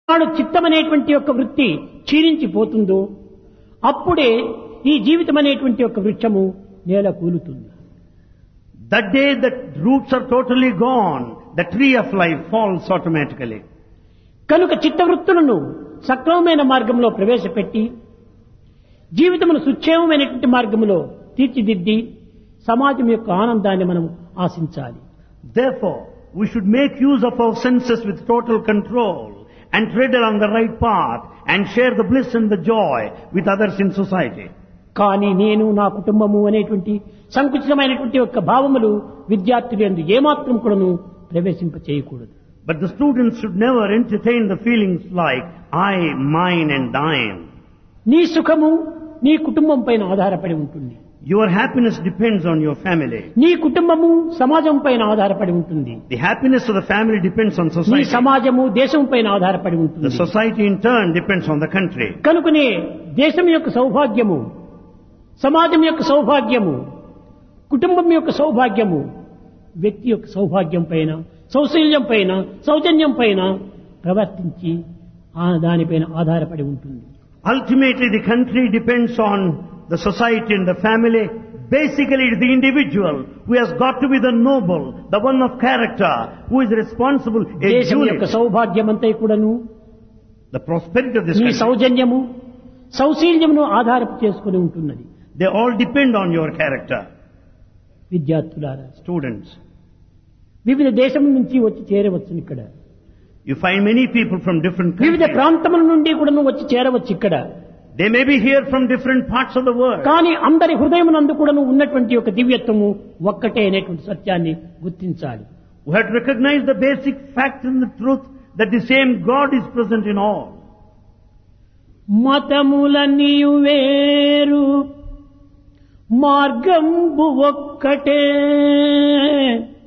నాడు చిత్తం అనేటువంటి యొక్క వృత్తి క్షీణించిపోతుందో అప్పుడే ఈ జీవితం అనేటువంటి యొక్క వృక్షము నేల కూలుతుంది The day that roots are totally gone, the tree of life falls automatically. కనుక చిత్తవృత్తులను సక్రమమైన మార్గంలో ప్రవేశపెట్టి జీవితమును సుక్షేమమైనటువంటి మార్గంలో తీర్చిదిద్ది సమాజం యొక్క ఆనందాన్ని మనం ఆశించాలి Therefore, we should make use of our senses with total control and tread along the right path and share the bliss and the joy with others in society. కానీ నేను నా కుటుంబము అనేటువంటి సంకుచితమైనటువంటి యొక్క భావములు విద్యార్థులు ఎందు ఏమాత్రం కూడాను ప్రవేశింప చేయకూడదు But the students should never entertain the feelings like I, mine and thine. నీ సుఖము నీ కుటుంబం పైన ఆధారపడి ఉంటుంది Your happiness depends on your family. నీ కుటుంబము సమాజం పైన ఆధారపడి ఉంటుంది The happiness of the family depends on నీ society. సమాజము దేశం పైన ఆధారపడి The ఉంటుంది society in turn depends on the country. కనుకనే దేశం యొక్క సౌభాగ్యము సమాజం యొక్క సౌభాగ్యము కుటుంబం యొక్క సౌభాగ్యము వ్యక్తి యొక్క సౌభాగ్యం పైన సౌశల్యం పైన సౌజన్యం పైన ప్రవర్తించి ఆ దానిపైన ఆధారపడి ఉంటుంది Ultimately, the country depends on the society and the family. Basically, it is the individual who has got to be the noble, the one of character, who is responsible, a దేశం యొక్క unit. సౌభాగ్యం అంతా కూడాను The prosperity of this నీ country, సౌజన్యము సౌశీల్యమును ఆధారపు చేసుకుని ఉంటున్నది they all depend on your character. విద్యార్థులారా Students, వివిధ దేశం నుంచి వచ్చి చేరవచ్చు ఇక్కడ you find many people from different వివిధ countries. ప్రాంతముల నుండి కూడా వచ్చి చేరవచ్చు ఇక్కడ They may be here from different parts of the world. కానీ అందరి హృదయమునందు కూడాను ఉన్నటువంటి ఒక దివ్యత్వము ఒక్కటే అనేటువంటి సత్యాన్ని గుర్తించాలి We have to recognize the basic fact and the truth that the same God is present in all. మతములన్నీ వేరు మార్గంబు ఒక్కటే